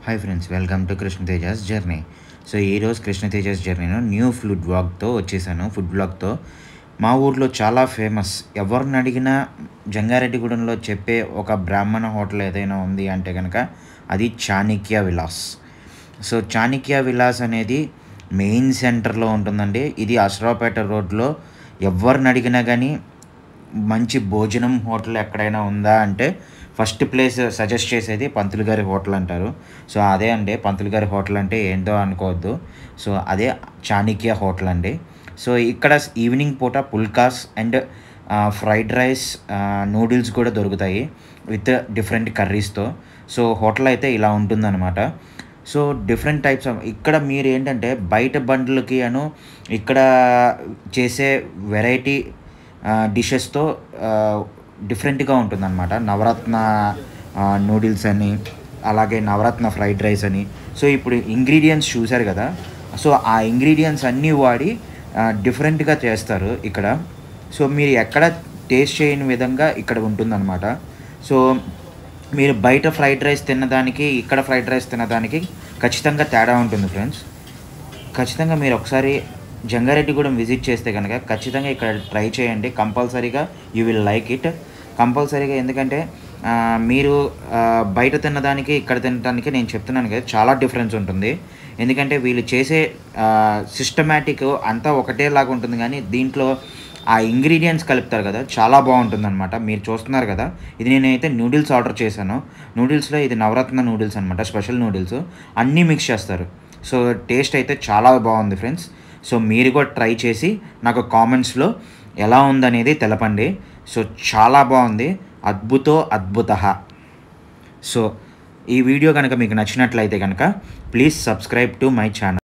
hi friends welcome to Krishna Tejas journey so ఈరోజు కృష్ణ తేజాస్ జర్నీలో new food బ్లాగ్తో వచ్చేసాను ఫుడ్ బ్లాగ్తో మా ఊర్లో చాలా ఫేమస్ ఎవరిని అడిగినా జంగారెడ్డిగూడెంలో చెప్పే ఒక బ్రాహ్మణ హోటల్ ఏదైనా ఉంది అంటే కనుక అది చాణిక్య విలాస్ సో చాణిక్య విలాస్ అనేది మెయిన్ సెంటర్లో ఉంటుందండి ఇది అశ్రావుపేట రోడ్లో ఎవరిని అడిగినా కానీ మంచి భోజనం హోటల్ ఎక్కడైనా ఉందా అంటే ఫస్ట్ ప్లేస్ సజెస్ట్ చేసేది పంతులు గారి హోటల్ అంటారు సో అదే అండి పంతులు గారి హోటల్ అంటే ఏంటో అనుకోవద్దు సో అదే చాణిక్య హోటల్ అండి సో ఇక్కడ ఈవినింగ్ పూట pulkas and fried rice noodles కూడా దొరుకుతాయి విత్ డిఫరెంట్ కర్రీస్తో సో హోటల్ అయితే ఇలా ఉంటుందన్నమాట సో డిఫరెంట్ టైప్స్ ఆఫ్ ఇక్కడ మీరు ఏంటంటే బయట బండ్లకి అను ఇక్కడ చేసే వెరైటీ డిషెస్తో డిఫరెంట్గా ఉంటుందన్నమాట నవరత్న నూడిల్స్ అని అలాగే నవరత్న ఫ్రైడ్ రైస్ అని సో ఇప్పుడు ఇంగ్రీడియంట్స్ చూశారు కదా సో ఆ ఇంగ్రీడియంట్స్ అన్నీ వాడి డిఫరెంట్గా చేస్తారు ఇక్కడ సో మీరు ఎక్కడ టేస్ట్ చేయని విధంగా ఇక్కడ ఉంటుందన్నమాట సో మీరు బయట ఫ్రైడ్ రైస్ తిన్నదానికి ఇక్కడ ఫ్రైడ్ రైస్ తినదానికి ఖచ్చితంగా తేడా ఉంటుంది ఫ్రెండ్స్ ఖచ్చితంగా మీరు ఒకసారి జంగారెడ్డిగూడెం విజిట్ చేస్తే కనుక ఖచ్చితంగా ఇక్కడ ట్రై చేయండి కంపల్సరీగా యూ విల్ లైక్ ఇట్ కంపల్సరీగా ఎందుకంటే ఆ, మీరు ఆ, బయట తినదానికి ఇక్కడ తినడానికి నేను చెప్తున్నాను కదా చాలా డిఫరెన్స్ ఉంటుంది ఎందుకంటే వీళ్ళు చేసే సిస్టమేటిక్ అంతా ఒకటేలాగా ఉంటుంది కానీ దీంట్లో ఆ ఇంగ్రీడియంట్స్ కలుపుతారు కదా చాలా బాగుంటుందన్నమాట మీరు చూస్తున్నారు కదా ఇది నేనైతే నూడిల్స్ ఆర్డర్ చేశాను నూడిల్స్లో ఇది నవరత్న నూడిల్స్ అనమాట స్పెషల్ నూడిల్స్ అన్నీ మిక్స్ చేస్తారు సో టేస్ట్ అయితే చాలా బాగుంది ఫ్రెండ్స్ సో మీరు కూడా ట్రై చేసి నాకు కామెంట్స్లో ఎలా ఉందనేది తెలపండి సో చాలా బాగుంది అద్భుతో అద్భుత సో ఈ వీడియో కనుక మీకు నచ్చినట్లయితే కనుక please subscribe to my channel